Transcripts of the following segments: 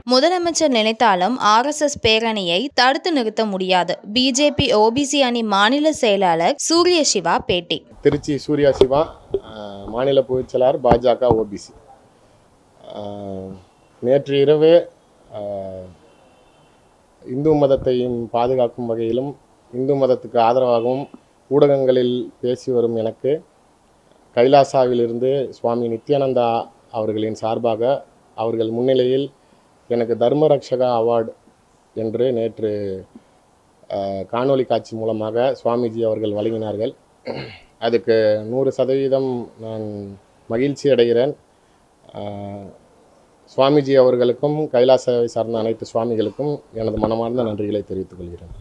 முதலமைச்சர் நினைத்தாலும் ஆர்எஸ்எஸ் பேரணியை தடுத்து நிறுத்த முடியாது பிஜேபி ஓபிசி அணி மாநில செயலாளர் சூரிய சிவா பேட்டி திருச்சி சூர்யா சிவா அஹ், மாநில பொதுச்செயலாளர் பாஜக ஓபிசி நேற்று இரவு அஹ், இந்து மதத்தையும் பாதுகாக்கும் வகையிலும் இந்து மதத்துக்கு ஆதரவாகவும் ஊடகங்களில் பேசி வரும் எனக்கு கைலாசாவிலிருந்து சுவாமி நித்யானந்தா அவர்களின் சார்பாக அவர்கள் முன்னிலையில் எனக்கு தர்மரக்ஷகா அவார்டு என்று நேற்று அஹ், காணொளி காட்சி மூலமாக சுவாமிஜி அவர்கள் வழங்கினார்கள் அதுக்கு நூறு சதவீதம் நான் மகிழ்ச்சி அடைகிறேன் அஹ், சுவாமிஜி அவர்களுக்கும் கைலாசாவை சார்ந்த அனைத்து சுவாமிகளுக்கும் எனது மனமார்ந்த நன்றிகளை தெரிவித்துக் கொள்கிறேன்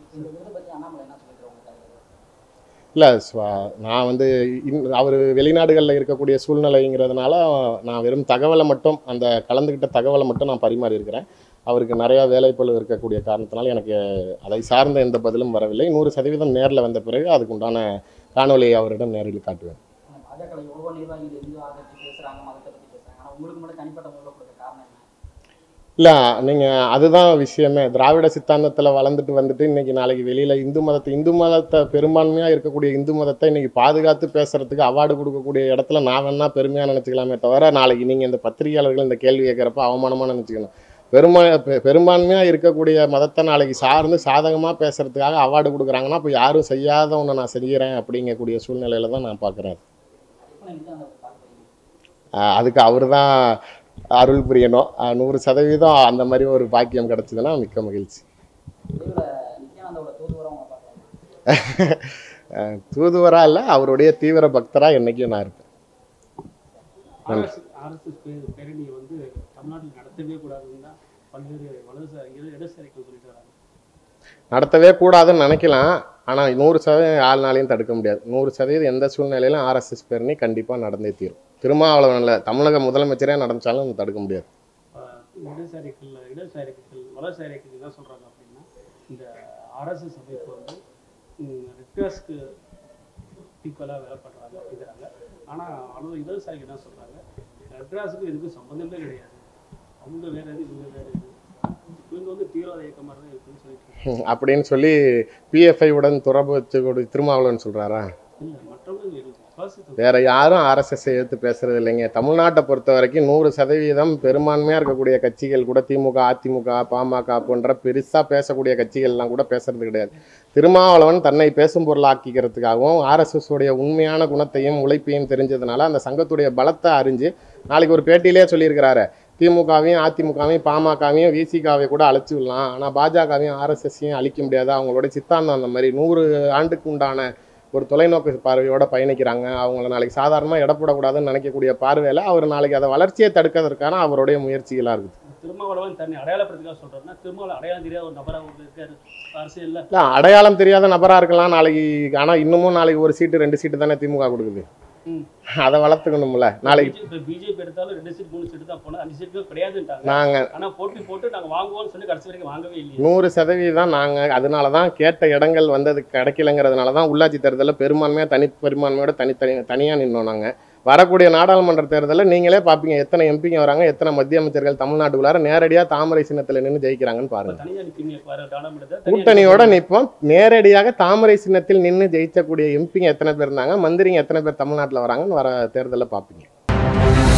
இல்லை நான் வந்து அவர் வெளிநாடுகளில் இருக்கக்கூடிய சூழ்நிலைங்கிறதுனால நான் வெறும் தகவலை மட்டும் அந்த கலந்துக்கிட்ட தகவலை மட்டும் நான் பரிமாறி இருக்கிறேன் அவருக்கு நிறையா வேலைப்பளு இருக்கக்கூடிய காரணத்தினால எனக்கு அதை சார்ந்த எந்த பதிலும் வரவில்லை நூறு சதவீதம் நேரில் வந்த பிறகு அதுக்கு உண்டான காணொலியை அவரிடம் நேரில் காட்டுவேன் பாஜக எவ்வளோ நிர்வாகிகள் இந்து ஆதரிச்சு பேசுறாங்க மதத்தை பத்தி பேசுறாங்க ஆனா உங்களுக்கு மட்டும் தனிப்பட்ட முறையில் கொடுக்க காரணம் என்ன இல்லை நீங்கள் அதுதான் விஷயமே திராவிட சித்தாந்தத்தில் வளர்ந்துட்டு வந்துட்டு இன்னைக்கு நாளைக்கு வெளியில் இந்து மதத்தை இந்து மதத்தை பெரும்பான்மையாக இருக்கக்கூடிய இந்து மதத்தை இன்னைக்கு பாதுகாத்து பேசுறதுக்கு அவார்டு கொடுக்கக்கூடிய இடத்துல நான் வேணா பெருமையாக நினச்சிக்கலாமே தவிர நாளைக்கு நீங்கள் இந்த பத்திரிகையாளர்கள் இந்த கேள்வி கேட்குறப்ப அவமானமாக நினச்சிக்கணும் பெருமா பெ- பெரும்பான்மையாக இருக்கக்கூடிய மதத்தை நாளைக்கு சார்ந்து சாதகமாக பேசுறதுக்காக அவார்டு கொடுக்குறாங்கன்னா அப்போ யாரும் செய்யாத ஒன்று நான் செய்கிறேன் அப்படிங்கக்கூடிய சூழ்நிலையில தான் நான் பார்க்குறேன் இப்போ நீங்கள் தான் அதை பார்க்குறீங்க ஆஹ் அதுக்கு அவர் தான் அருள் புரியணும் ஆஹ் நூறு சதவீதம் அந்த மாதிரி ஒரு பாக்கியம் கிடச்சிதுன்னா மிக்க மகிழ்ச்சி இதில் நித்யானந்தோட தூதுவரம் அவங்க பார்க்கலாம் ஆஹ் தூதுவரா இல்லை அவருடைய தீவிர பக்தராக என்னைக்கும் நான் இருப்பேன் ஆர்எஸ் ஆர்எஸ்எஸ் பே- பேரணியை வந்து தமிழ்நாட்டில் நடத்தவே கூடாதுன்னு தான் பல்வேறு வலதுசாரி இட- இடதுசாரிகள் சொல்லிட்டு வராங்க நடத்தவே கூடாதுன்னு நினைக்கலாம் ஆனால் நூறு சதவீதம் யாருனாலையும் தடுக்க முடியாது நூறு சதவீதம் எந்த சூழ்நிலையிலும் ஆர்எஸ்எஸ் பேரணி கண்டிப்பாக நடந்தே தீரும் திருமாவளவன் இல்லை தமிழக முதலமைச்சரே நடந்தாலும் தடுக்க முடியாது ஆஹ் இடதுசாரிகள் இடதுசாரிகள் வலதுசாரிகள் என்ன சொல்றாங்க அப்படின்னா இந்த ஆர்எஸ்எஸ் அமைப்பு வந்து ரெட்காஸ்க்கு ஈக்குவலாக வேலை பண்ணுறாங்க அப்படிங்கிறாங்க ஆனால் அவ்வளோ இடதுசாரிகள் என்ன சொல்றாங்க ரெட்ராஸுக்கு இதுக்கு சம்மந்தமே கிடையாது அவங்க வேற எது இவங்க வேற எது இவங்க வந்து தீவிரவாத இயக்கமாக தான் இருக்குன்னு சொல்லிட்டு இருக்காங்க ஹம், அப்படின்னு சொல்லி பிஎஃப்ஐ உடன் துறப்பு வச்சு திருமாவளவன் சொல்கிறாரா இல்லை மற்றவங்க இருக்கு விசுவாசத்தை வேற யாரும் ஆர்எஸ்எஸ் எடுத்து பேசுறது இல்லைங்க தமிழ்நாட்டை பொறுத்த வரைக்கும் நூறு சதவீதம் பெரும்பான்மையாக இருக்கக்கூடிய கட்சிகள் கூட திமுக அதிமுக பாமக போன்ற பெருசாக பேசக்கூடிய கட்சிகள்லாம் கூட பேசுறது கிடையாது திருமாவளவன் தன்னை பேசும் பொருளாக்கிக்கிறதுக்காகவும் ஆர்எஸ்எஸ் உடைய உண்மையான குணத்தையும் உழைப்பையும் தெரிஞ்சதுனால அந்த சங்கத்துடைய பலத்தை அறிஞ்சு நாளைக்கு ஒரு பேட்டியிலே சொல்லியிருக்கிறாரு திமுகவையும் அதிமுகவையும் பாமகவையும் விசிகாவை கூட அழைச்சி விடலாம் ஆனால் பாஜகவையும் ஆர்எஸ்எஸ்ஸையும் அழிக்க முடியாது அவங்களோட சித்தாந்தம் அந்த மாதிரி நூறு ஆண்டுக்கு உண்டான ஒரு தொலைநோக்கு பார்வையோட பயணிக்கிறாங்க அவங்கள நாளைக்கு சாதாரணமாக இடப்படக்கூடாதுன்னு நினைக்கக்கூடிய பார்வையில் அவர் நாளைக்கு அதை வளர்ச்சியை தடுக்கிறதுக்கான அவருடைய முயற்சிகளாக இருக்குது திருமாவளவன் தன்னை அடையாளப்படுத்துக்காக சொல்றாருன்னா திருமாவளவன் அடையாளம் தெரியாத ஒரு நபராக அவர் இருக்காரு அரசியல்ல இல்லை அடையாளம் தெரியாத நபராக இருக்கலாம் நாளைக்கு ஆனால் இன்னமும் நாளைக்கு ஒரு சீட்டு ரெண்டு சீட்டு தானே திமுக கொடுக்குது ம். அதை வளர்த்துக்கணும்ல நாளைக்கு இப்போ பிஜேபி எடுத்தாலும் ரெண்டு சீட் மூணு சீட்டு தான் போனோம் அஞ்சு சீட்டு கிடையாதுன்ட்டாங்க நாங்கள் ஆனா போட்டி போட்டு நாங்க வாங்குவோம்னு சொல்லி கடைசி வரைக்கும் வாங்கவே இல்லையே நூறு சதவீதம் நாங்கள் அதனால தான் கேட்ட இடங்கள் வந்தது கிடைக்கலங்கிறதுனால தான் உள்ளாட்சி தேர்தலில் பெரும்பான்மையாக தனி பெரும்பான்மையோட தனித்தனி தனியாக நின்னோம் நாங்கள் வரக்கூடிய நாடாளுமன்ற தேர்தலில் நீங்களே பார்ப்பீங்க எத்தனை எம்பிங்க வராங்க எத்தனை மத்திய அமைச்சர்கள் தமிழ்நாட்டுக்குள்ளார நேரடியாக தாமரை சின்னத்தில் நின்று ஜெயிக்கிறாங்கன்னு இப்ப பாருங்க தனியா நிப்பீங்க பாரு நாடாளுமன்றத்தை கூட்டணியோட நிற்போம் நேரடியாக தாமரை சின்னத்தில் நின்று ஜெயிக்கக்கூடிய எம்பிங்க எத்தனை பேர் இருந்தாங்க மந்திரிங்க எத்தனை பேர் தமிழ்நாட்டில் வராங்கன்னு வர தேர்தலில் பார்ப்பீங்க